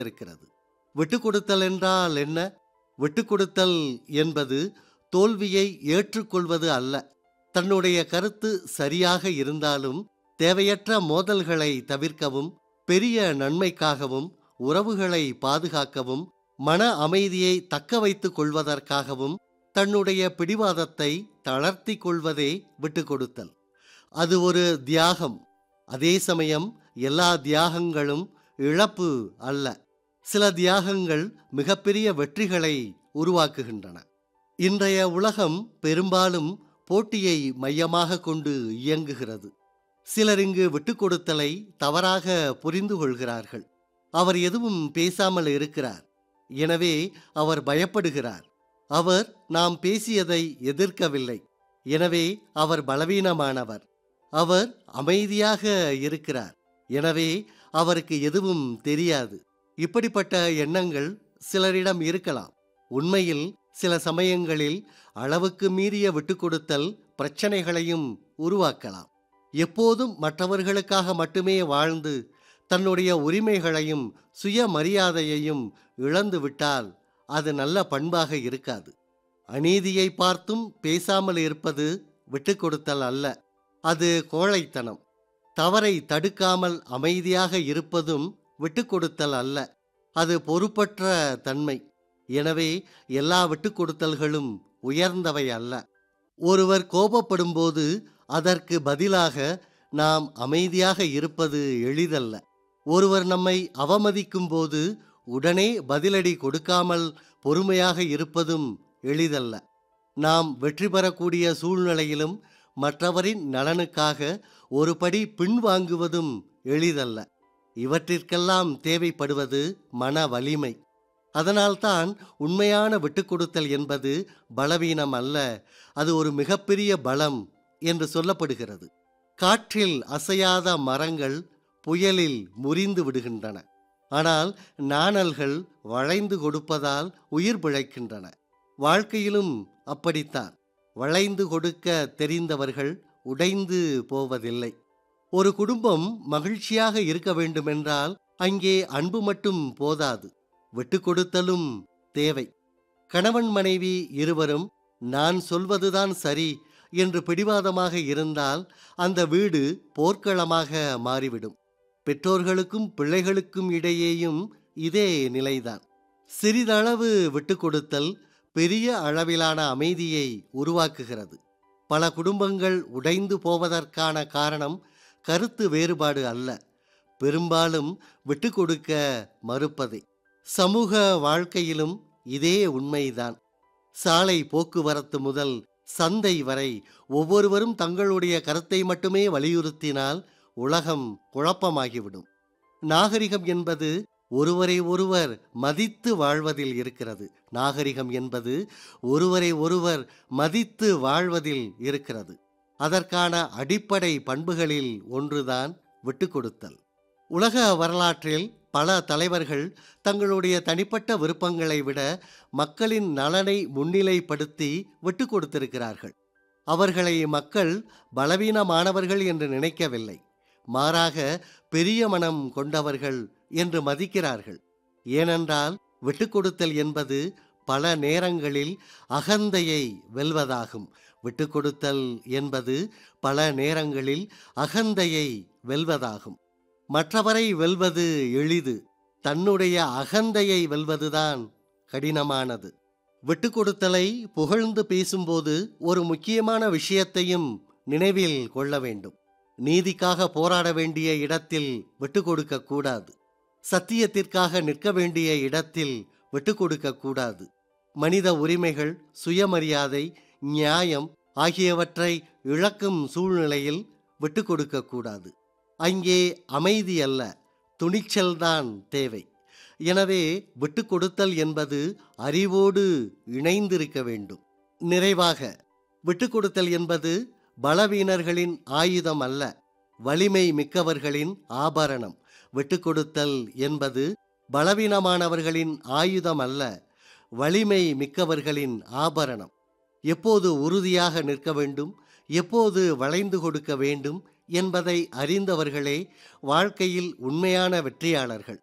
இருக்கிறது விட்டுக் கொடுத்தல் என்றால் என்ன விட்டுக் கொடுத்தல் என்பது தோல்வியை ஏற்றுக்கொள்வது அல்ல தன்னுடைய கருத்து சரியாக இருந்தாலும் தேவையற்ற மோதல்களை தவிர்க்கவும் பெரிய நன்மைக்காகவும் உறவுகளை பாதுகாக்கவும் மன அமைதியை தக்க வைத்துக் கொள்வதற்காகவும் தன்னுடைய பிடிவாதத்தை தளர்த்தி கொள்வதே விட்டுக் கொடுத்தல் அது ஒரு தியாகம் அதே சமயம் எல்லா தியாகங்களும் இழப்பு அல்ல சில தியாகங்கள் மிகப்பெரிய வெற்றிகளை உருவாக்குகின்றன இன்றைய உலகம் பெரும்பாலும் போட்டியை மையமாக கொண்டு இயங்குகிறது சிலர் இங்கு விட்டுக் கொடுத்தலை தவறாக புரிந்து கொள்கிறார்கள் அவர் எதுவும் பேசாமல் இருக்கிறார் எனவே அவர் பயப்படுகிறார் அவர் நாம் பேசியதை எதிர்க்கவில்லை எனவே அவர் பலவீனமானவர் அவர் அமைதியாக இருக்கிறார் எனவே அவருக்கு எதுவும் தெரியாது இப்படிப்பட்ட எண்ணங்கள் சிலரிடம் இருக்கலாம் உண்மையில் சில சமயங்களில் அளவுக்கு மீறிய விட்டுக்கொடுத்தல் பிரச்சனைகளையும் உருவாக்கலாம் எப்போதும் மற்றவர்களுக்காக மட்டுமே வாழ்ந்து தன்னுடைய உரிமைகளையும் சுயமரியாதையையும் இழந்து விட்டால் அது நல்ல பண்பாக இருக்காது அநீதியை பார்த்தும் பேசாமல் இருப்பது விட்டுக் கொடுத்தல் அல்ல அது கோழைத்தனம் தவறை தடுக்காமல் அமைதியாக இருப்பதும் விட்டுக் கொடுத்தல் அல்ல அது பொறுப்பற்ற தன்மை எனவே எல்லா விட்டுக் கொடுத்தல்களும் உயர்ந்தவை அல்ல ஒருவர் கோபப்படும்போது அதற்கு பதிலாக நாம் அமைதியாக இருப்பது எளிதல்ல ஒருவர் நம்மை அவமதிக்கும் போது உடனே பதிலடி கொடுக்காமல் பொறுமையாக இருப்பதும் எளிதல்ல நாம் வெற்றி பெறக்கூடிய சூழ்நிலையிலும் மற்றவரின் நலனுக்காக ஒரு படி பின்வாங்குவதும் எளிதல்ல இவற்றிற்கெல்லாம் தேவைப்படுவது மன வலிமை அதனால்தான் உண்மையான விட்டுக்கொடுத்தல் என்பது பலவீனம் அல்ல அது ஒரு மிகப்பெரிய பலம் என்று சொல்லப்படுகிறது காற்றில் அசையாத மரங்கள் புயலில் முறிந்து விடுகின்றன ஆனால் நாணல்கள் வளைந்து கொடுப்பதால் உயிர் பிழைக்கின்றன வாழ்க்கையிலும் அப்படித்தான் வளைந்து கொடுக்க தெரிந்தவர்கள் உடைந்து போவதில்லை ஒரு குடும்பம் மகிழ்ச்சியாக இருக்க வேண்டுமென்றால் அங்கே அன்பு மட்டும் போதாது விட்டு கொடுத்தலும் தேவை கணவன் மனைவி இருவரும் நான் சொல்வதுதான் சரி என்று பிடிவாதமாக இருந்தால் அந்த வீடு போர்க்களமாக மாறிவிடும் பெற்றோர்களுக்கும் பிள்ளைகளுக்கும் இடையேயும் இதே நிலைதான் சிறிதளவு விட்டு கொடுத்தல் பெரிய அளவிலான அமைதியை உருவாக்குகிறது பல குடும்பங்கள் உடைந்து போவதற்கான காரணம் கருத்து வேறுபாடு அல்ல பெரும்பாலும் விட்டு கொடுக்க மறுப்பதே சமூக வாழ்க்கையிலும் இதே உண்மைதான் சாலை போக்குவரத்து முதல் சந்தை வரை ஒவ்வொருவரும் தங்களுடைய கருத்தை மட்டுமே வலியுறுத்தினால் உலகம் குழப்பமாகிவிடும் நாகரிகம் என்பது ஒருவரை ஒருவர் மதித்து வாழ்வதில் இருக்கிறது நாகரிகம் என்பது ஒருவரை ஒருவர் மதித்து வாழ்வதில் இருக்கிறது அதற்கான அடிப்படை பண்புகளில் ஒன்றுதான் விட்டுக்கொடுத்தல் உலக வரலாற்றில் பல தலைவர்கள் தங்களுடைய தனிப்பட்ட விருப்பங்களை விட மக்களின் நலனை முன்னிலைப்படுத்தி விட்டு கொடுத்திருக்கிறார்கள் அவர்களை மக்கள் பலவீனமானவர்கள் என்று நினைக்கவில்லை மாறாக பெரிய மனம் கொண்டவர்கள் என்று மதிக்கிறார்கள் ஏனென்றால் விட்டுக்கொடுத்தல் என்பது பல நேரங்களில் அகந்தையை வெல்வதாகும் விட்டுக்கொடுத்தல் என்பது பல நேரங்களில் அகந்தையை வெல்வதாகும் மற்றவரை வெல்வது எளிது தன்னுடைய அகந்தையை வெல்வதுதான் கடினமானது விட்டுக்கொடுத்தலை புகழ்ந்து பேசும்போது ஒரு முக்கியமான விஷயத்தையும் நினைவில் கொள்ள வேண்டும் நீதிக்காக போராட வேண்டிய இடத்தில் விட்டு கொடுக்க கூடாது சத்தியத்திற்காக நிற்க வேண்டிய இடத்தில் விட்டு கொடுக்க கூடாது மனித உரிமைகள் சுயமரியாதை நியாயம் ஆகியவற்றை இழக்கும் சூழ்நிலையில் விட்டு கொடுக்க கூடாது அங்கே அமைதி அல்ல துணிச்சல்தான் தேவை எனவே விட்டு கொடுத்தல் என்பது அறிவோடு இணைந்திருக்க வேண்டும் நிறைவாக விட்டு கொடுத்தல் என்பது பலவீனர்களின் ஆயுதம் அல்ல வலிமை மிக்கவர்களின் ஆபரணம் விட்டு கொடுத்தல் என்பது பலவீனமானவர்களின் ஆயுதம் அல்ல வலிமை மிக்கவர்களின் ஆபரணம் எப்போது உறுதியாக நிற்க வேண்டும் எப்போது வளைந்து கொடுக்க வேண்டும் என்பதை அறிந்தவர்களே வாழ்க்கையில் உண்மையான வெற்றியாளர்கள்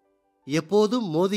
எப்போதும் மோதி